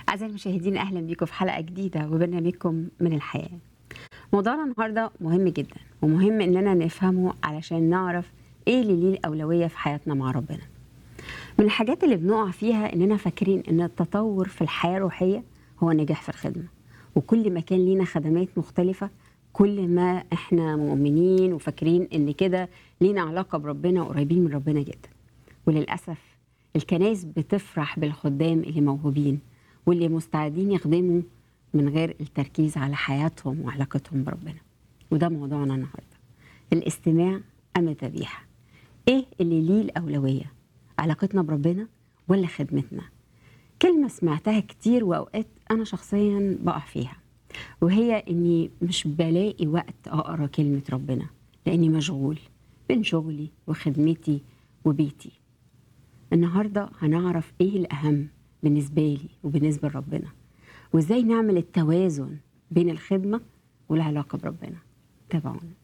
أعزائي المشاهدين أهلا بيكم في حلقة جديدة وبرنامجكم من الحياة موضوعنا النهاردة مهم جدا ومهم إننا نفهمه علشان نعرف إيه اللي ليه الأولوية في حياتنا مع ربنا من الحاجات اللي بنقع فيها إننا فاكرين إن التطور في الحياة الروحية هو النجاح في الخدمة وكل ما كان لينا خدمات مختلفة كل ما احنا مؤمنين وفاكرين ان كده لينا علاقة بربنا وقريبين من ربنا جدا وللأسف الكنائس بتفرح بالخدام اللي موهوبين واللي مستعدين يخدموا من غير التركيز على حياتهم وعلاقتهم بربنا وده موضوعنا النهارده الاستماع أم الذبيحة ايه اللي ليه الأولوية علاقتنا بربنا ولا خدمتنا كلمة سمعتها كتير وأوقات أنا شخصيا بقع فيها وهي إني مش بلاقي وقت أقرأ كلمة ربنا لأني مشغول بين شغلي وخدمتي وبيتي النهاردة هنعرف إيه الأهم بالنسبة لي وبالنسبة لربنا وإزاي نعمل التوازن بين الخدمة والعلاقة بربنا تابعونا